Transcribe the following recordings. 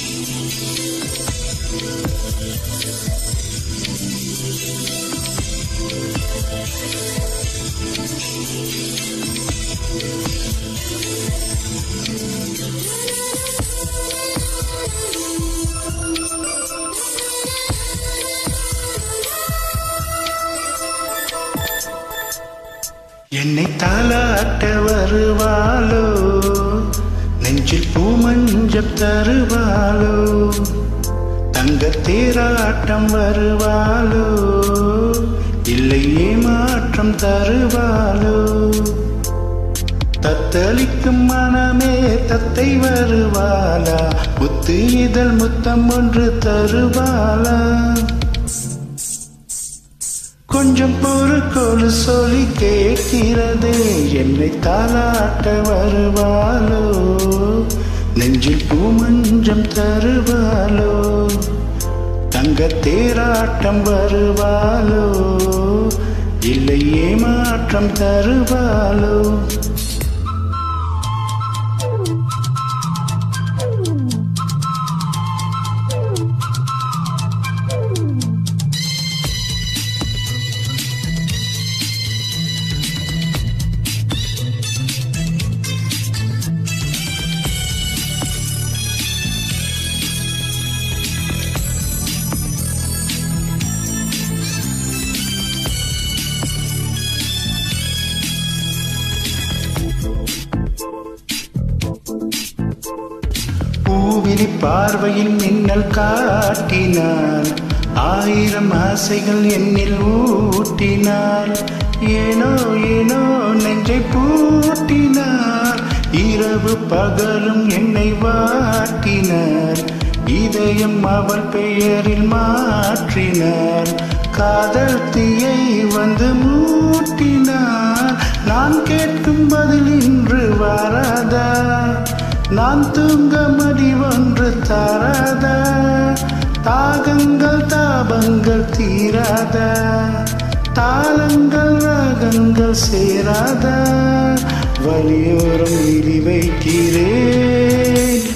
என்னை தாளாட்ட வருவாளோ நெஞ்சில் பூமஞ்சம் தருவாளோ தங்க தேராட்டம் வருவாளோ இல்லை ஏமாற்றம் தருவாளோ தத்தளிக்கும் மனமே தத்தை வருவாளா முத்து இதழ் முத்தம் ஒன்று தருவாளா கொஞ்சம் பொறுக்கொழு சொல்லி கேட்கிறதே என்னை தாளாட்ட வருவாளோ நெஞ்சில் பூமஞ்சம் தருவாளோ தங்க தேராட்டம் வருவாளோ இல்லை ஏமாற்றம் தருவாளோ பூவிரி பார்வையில் மின்னல் காட்டினாள் ஆயிரம் ஆசைகள் என்னில் ஊட்டினாள் ஏனோ ஏனோ நெஞ்சை பூட்டினார் இரவு பகலும் என்னை வாட்டினார் இதயம் அவள் பெயரில் மாற்றினார் காதல் தீயை வந்து மூட்டினார் நான் கேட்கும் பதில் இன்று வராதா நான் தூங்க மடி ஒன்று தராதா தாகங்கள் தாபங்கள் தீராதா தாளங்கள் ராகங்கள் சேராதா வலியோரம் இடி வைக்கிறேன்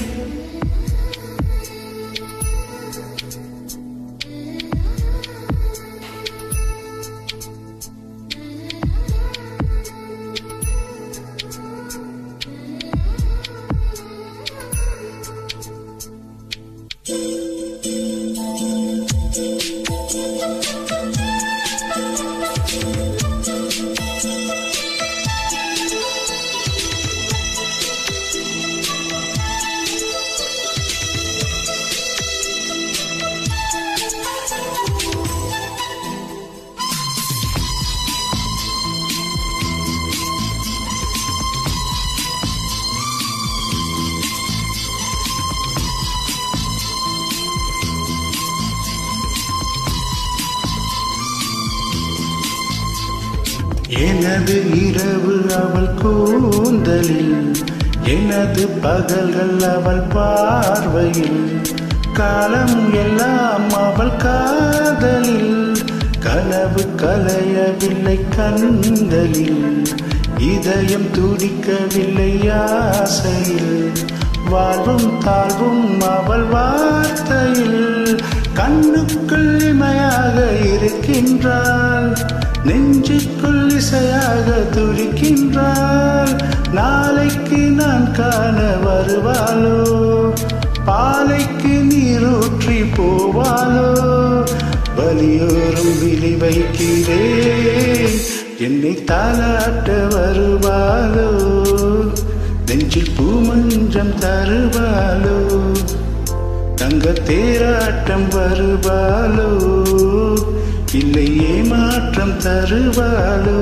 எனது இரவு அவள் கூந்தலில் எனது பகல்கள் அவள் பார்வையில் காலம் எல்லாம் அவள் காதலில் கனவு கலையவில்லை கண்களில் இதயம் துடிக்கவில்லை ஆசையில் வாழ்வும் தாழ்வும் அவள் வார்த்தையில் கண்ணுக்குள் இமையாக இருக்கின்றாள் நெஞ்சுக்குள் இசையாக துடிக்கின்றாள் நாளைக்கு நான் காண வருவாளோ பாலைக்கு நீரூற்றி போவாளோ வலியோரும் விழி வைக்கிறேன் என்னை தாளாட்ட வருவாளோ நெஞ்சில் பூமஞ்சம் தருவாளோ தங்க தேராட்டம் வருவாளோ இல்லை ஏமாற்றம் தருவாளோ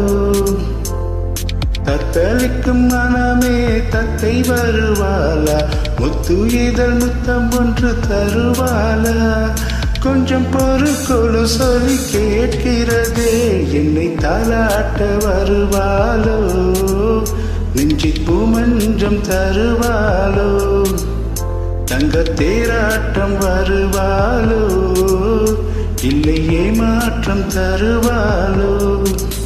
தத்தளிக்கும் மனமே தத்தை வருவாளா முத்து இதழ் முத்தம் ஒன்று தருவாளா கொஞ்சம் பொறுக்கொழு சொல்லி கேட்கிறதே என்னை தாளாட்ட வருவாளோ நெஞ்சில் பூமஞ்சம் தருவாளோ தங்க தேராட்டம் வருவாளோ இல்லை ஏமாற்றம் தருவாளோ